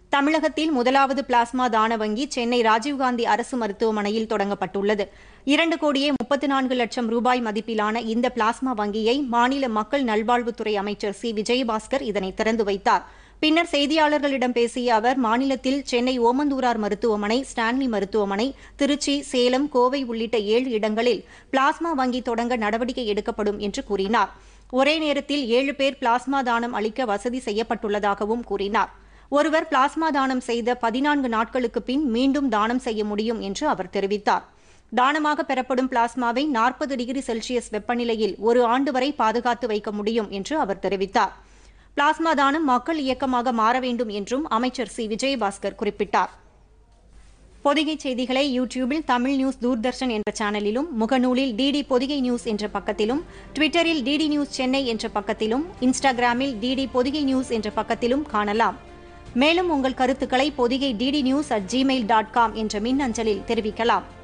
தமிழகத்தில் முதலாவது பிளாஸ்மா தான வங்கி சென்னை ராஜீவ்காந்தி அரசு மருத்துவமனையில் தொடங்கப்பட்டுள்ளது இரண்டு கோடியே முப்பத்து நான்கு லட்சம் ரூபாய் மதிப்பிலான இந்த பிளாஸ்மா வங்கியை மாநில மக்கள் நல்வாழ்வுத்துறை அமைச்சர் சி விஜயபாஸ்கர் இதனை திறந்து வைத்தார் பின்னர் செய்தியாளர்களிடம் பேசிய அவர் மாநிலத்தில் சென்னை ஓமந்தூரார் மருத்துவமனை ஸ்டான்லி மருத்துவமனை திருச்சி சேலம் கோவை உள்ளிட்ட ஏழு இடங்களில் பிளாஸ்மா வங்கி தொடங்க நடவடிக்கை எடுக்கப்படும் என்று கூறினார் ஒரே நேரத்தில் ஏழு பேர் பிளாஸ்மா தானம் அளிக்க வசதி செய்யப்பட்டுள்ளதாகவும் கூறினார் ஒருவர் பிளாஸ்மா தானம் செய்த பதினான்கு நாட்களுக்கு பின் மீண்டும் தானம் செய்ய முடியும் என்று அவர் தெரிவித்தார் தானமாக பெறப்படும் பிளாஸ்மாவை நாற்பது டிகிரி செல்சியஸ் வெப்பநிலையில் ஒரு ஆண்டு வரை பாதுகாத்து வைக்க முடியும் என்று அவர் தெரிவித்தார் பிளாஸ்மா தானம் மக்கள் இயக்கமாக மாற வேண்டும் என்றும் அமைச்சர் சி விஜயபாஸ்கர் குறிப்பிட்டார் பொதிகை செய்திகளை யூடியூபில் தமிழ் நியூஸ் தூர்தர்ஷன் என்ற சேனலிலும் முகநூலில் டிடி பொதிகை நியூஸ் என்ற பக்கத்திலும் ட்விட்டரில் டிடி நியூஸ் சென்னை என்ற பக்கத்திலும் இன்ஸ்டாகிராமில் டிடி பொதிகை நியூஸ் என்ற பக்கத்திலும் காணலாம் மேலும் உங்கள் கருத்துக்களை Podhigai DD news at gmail dot com என்ற மின்னஞ்சலில் தெரிவிக்கலாம்